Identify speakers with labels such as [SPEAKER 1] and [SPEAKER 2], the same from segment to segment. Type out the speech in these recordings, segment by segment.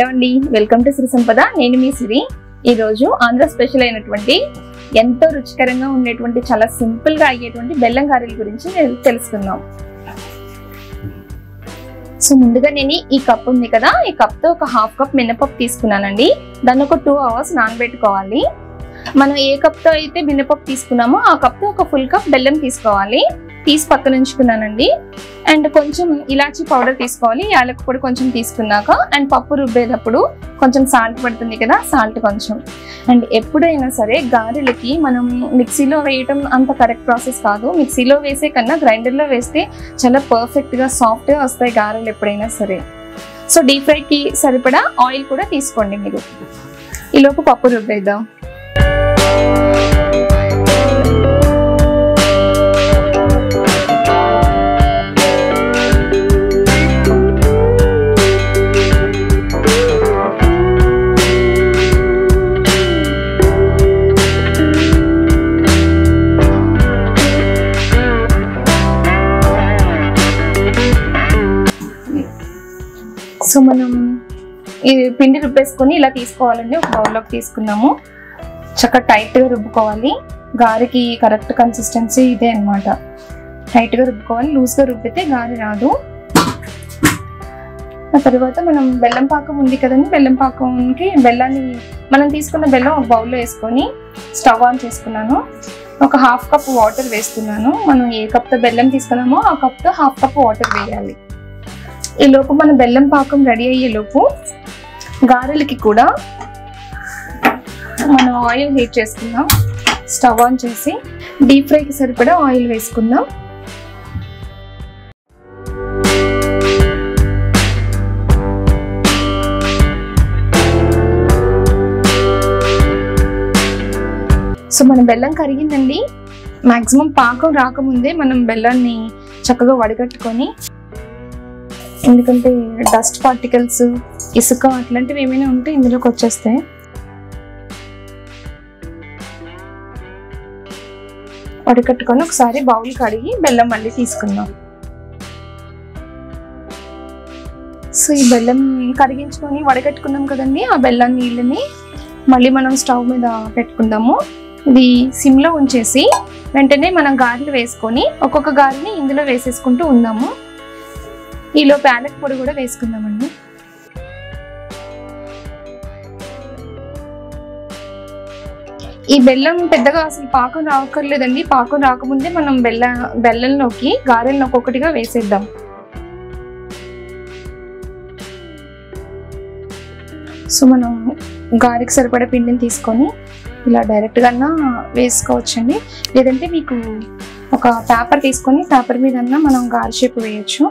[SPEAKER 1] hello అండి welcome to Shri సంపద నేను మీ సిరి ఈరోజు ఆంధ్ర స్పెషల్ అయినటువంటి ఎంతో రుచికరంగా ఉండేటువంటి చాలా సింపుల్ గా అయ్యేటువంటి బెల్లం గారెల గురించి తెల్- తెలుసుకుందాం సో ముందుగా నేను ఈ కప్ ఉంది కదా ఈ కప్ తో ఒక హాఫ్ కప్ మినపప్పు తీసుకున్నానండి దాన్ని ఒక టూ అవర్స్ నానబెట్టుకోవాలి మనం ఏ కప్ తో అయితే మినపప్పు తీసుకున్నామో ఆ కప్ తో ఒక ఫుల్ కప్ బెల్లం తీసుకోవాలి తీసి పక్కన ఉంచుకున్నానండి అండ్ కొంచెం ఇలాచీ పౌడర్ తీసుకోవాలి యాలక పొడి కొంచెం తీసుకున్నాక అండ్ పప్పు రుబ్బేటప్పుడు కొంచెం సాల్ట్ పడుతుంది కదా సాల్ట్ కొంచెం అండ్ ఎప్పుడైనా సరే గారెలకి మనం మిక్సీలో వేయటం అంత కరెక్ట్ ప్రాసెస్ కాదు మిక్సీలో వేసే కన్నా గ్రైండర్లో వేస్తే చాలా పర్ఫెక్ట్గా సాఫ్ట్గా వస్తాయి గారెలు ఎప్పుడైనా సరే సో డీప్ ఫ్రైకి సరిపడా ఆయిల్ కూడా తీసుకోండి మీరు ఈలోపు పప్పు రుబ్బేద్దాం సో మనం ఈ పిండి రుబ్బేసుకొని ఇలా తీసుకోవాలండి ఒక బౌల్లోకి తీసుకున్నాము చక్కగా టైట్గా రుబ్బుకోవాలి గారెకి కరెక్ట్ కన్సిస్టెన్సీ ఇదే అనమాట టైట్గా రుబ్బుకోవాలి లూజ్గా రుబ్బితే గారె రాదు ఆ తర్వాత మనం బెల్లం పాకం ఉంది కదండి బెల్లం పాకంకి బెల్లాన్ని మనం తీసుకున్న బెల్లం ఒక బౌల్లో వేసుకొని స్టవ్ ఆన్ చేసుకున్నాను ఒక హాఫ్ కప్ వాటర్ వేస్తున్నాను మనం ఏ కప్తో బెల్లం తీసుకున్నామో ఆ కప్తో హాఫ్ కప్ వాటర్ వేయాలి ఈ లోపు మన బెల్లం పాకం రెడీ అయ్యే లోపు గారెలకి కూడా మనం ఆయిల్ హీట్ చేసుకుందాం స్టవ్ ఆన్ చేసి డీప్ ఫ్రైకి సరిపడా ఆయిల్ వేసుకుందాం సో మన బెల్లం కరిగిందండి మాక్సిమం పాకం రాకముందే మనం బెల్లాన్ని చక్కగా వడగట్టుకొని ఎందుకంటే డస్ట్ పార్టికల్స్ ఇసుక అట్లాంటివి ఏమైనా ఉంటే ఇందులోకి వచ్చేస్తాయి వడకట్టుకొని ఒకసారి బౌల్ కడిగి బెల్లం మళ్ళీ తీసుకుందాం సో ఈ బెల్లం కరిగించుకొని వడకట్టుకున్నాం కదండి ఆ బెల్లం నీళ్ళని మళ్ళీ మనం స్టవ్ మీద పెట్టుకుందాము ఇది సిమ్లో ఉంచేసి వెంటనే మనం గారెలు వేసుకొని ఒక్కొక్క గారెని ఇందులో వేసేసుకుంటూ ఉందాము ఈలో ప్యాలెట్ పొడి కూడా వేసుకుందామండి ఈ బెల్లం పెద్దగా అసలు పాకం రాకర్లేదండి పాకం రాకముందే మనం బెల్ల బెల్లంలోకి గారెలను ఒక్కొక్కటిగా వేసేద్దాం సో మనం గారెకి సరిపడే పిండిని తీసుకొని ఇలా డైరెక్ట్గా వేసుకోవచ్చండి లేదంటే మీకు ఒక పేపర్ తీసుకొని పేపర్ మీద మనం గారె షేప్ వేయచ్చు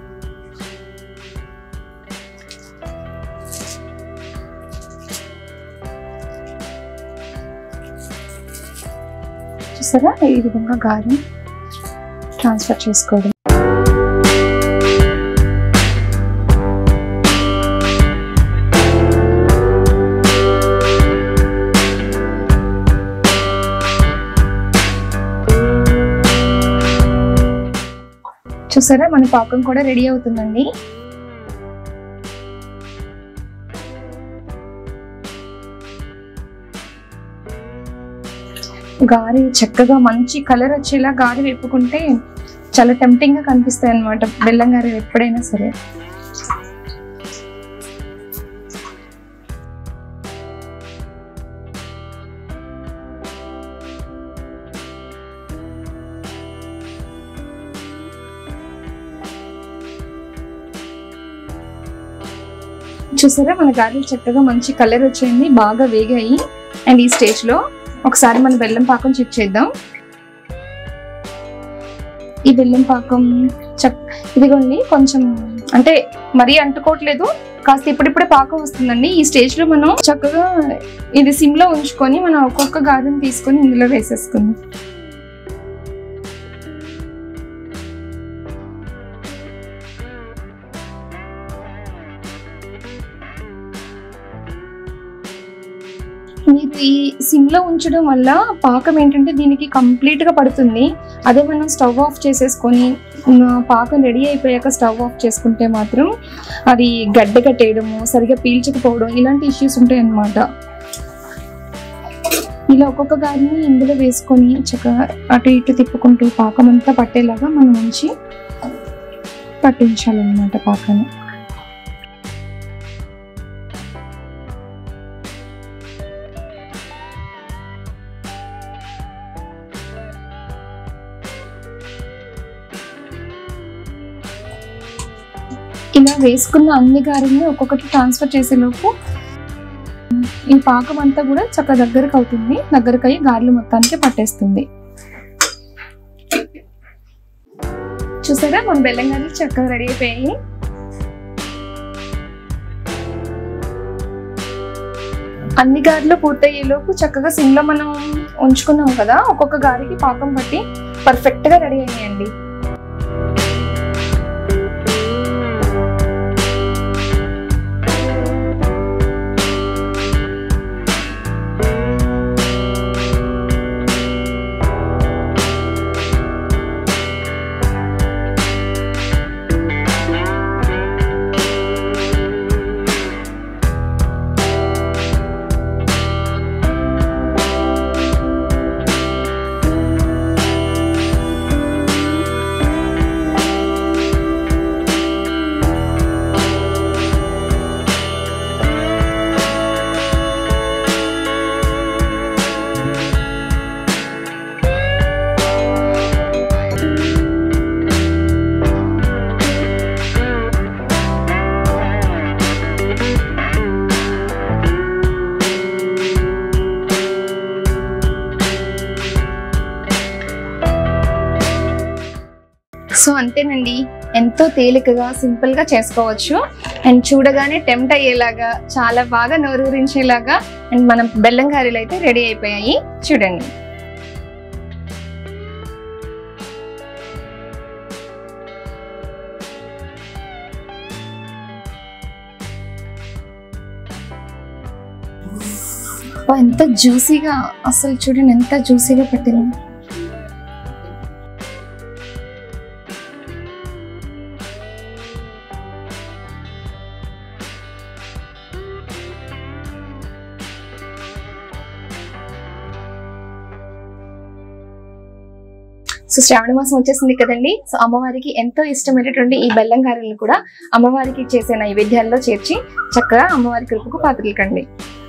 [SPEAKER 1] చూసారా ఈ విధంగా గారెని ట్రాన్స్ఫర్ చేసుకోవడం చూసారా మన పాకం కూడా రెడీ అవుతుందండి గారి చక్కగా మంచి కలర్ వచ్చేలా గారి వేపుకుంటే చాలా టెంప్టింగ్ గా కనిపిస్తాయి అనమాట బెల్లం గారి ఎప్పుడైనా సరే చూసారా మన గారెలు చక్కగా మంచి కలర్ వచ్చింది బాగా వేగాయి అండ్ ఈ స్టేజ్ లో ఒకసారి మన బెల్లం పాకం చెక్ చేద్దాం ఈ బెల్లం పాకం చక్ ఇదిగోండి కొంచెం అంటే మరీ అంటుకోవట్లేదు కాస్త ఇప్పుడిప్పుడే పాకం వస్తుందండి ఈ స్టేజ్ లో మనం చక్కగా ఇది సిమ్ లో ఉంచుకొని మనం ఒక్కొక్క గారెని తీసుకొని ఇందులో వేసేసుకుందాం మీరు ఈ సిమ్ లో ఉంచడం వల్ల పాకం ఏంటంటే దీనికి కంప్లీట్ గా పడుతుంది అదే మనం స్టవ్ ఆఫ్ చేసేసుకొని ఉమ్, పాకం రెడీ అయిపోయాక స్టవ్ ఆఫ్ చేసుకుంటే మాత్రం అది గడ్డ కట్టేయడము సరిగా పీల్చకపోవడం ఇలాంటి ఇష్యూస్ ఉంటాయి అన్నమాట ఇలా ఒక్కొక్క గారిని ఇందులో వేసుకొని చక్కగా అటు ఇటు తిప్పుకుంటూ పాకం అంతా పట్టేలాగా మనం ఉంచి పట్టించాలన్నమాట పాకాన్ని ఇలా వేసుకున్న అన్ని గారెల్ని ఒక్కొక్కటి ట్రాన్స్ఫర్ చేసేలోపు ఈ పాకం అంతా కూడా చక్కగా దగ్గరకు అవుతుంది దగ్గరకు అయ్యి గారెలు మొత్తానికి పట్టేస్తుంది చూసారా మన బెల్లం గారెలు చక్కగా రెడీ అయిపోయాయి అన్ని గారెలు పూర్తయ్యేలోపు చక్కగా సిమ్లో మనం ఉంచుకున్నాం కదా ఒక్కొక్క గారికి పాకం పట్టి పర్ఫెక్ట్ గా రెడీ అయ్యాయండి సో అంతేనండి ఎంతో తేలికగా సింపుల్ గా చేసుకోవచ్చు అండ్ చూడగానే టెంప్ట్ అయ్యేలాగా చాలా బాగా నోరూరించేలాగా అండ్ మనం బెల్లం గారెలు అయితే రెడీ అయిపోయాయి చూడండి అబ్బా, ఎంత జ్యూసీగా అసలు చూడండి ఎంత జ్యూసీగా పట్టింది సో శ్రావణ మాసం వచ్చేసింది కదండి సో అమ్మవారికి ఎంతో ఇష్టమైనటువంటి ఈ బెల్లం గారెలను కూడా అమ్మవారికి చేసే నైవేద్యాల్లో చేర్చి చక్కగా అమ్మవారి కృపకు పాత్రలు కండి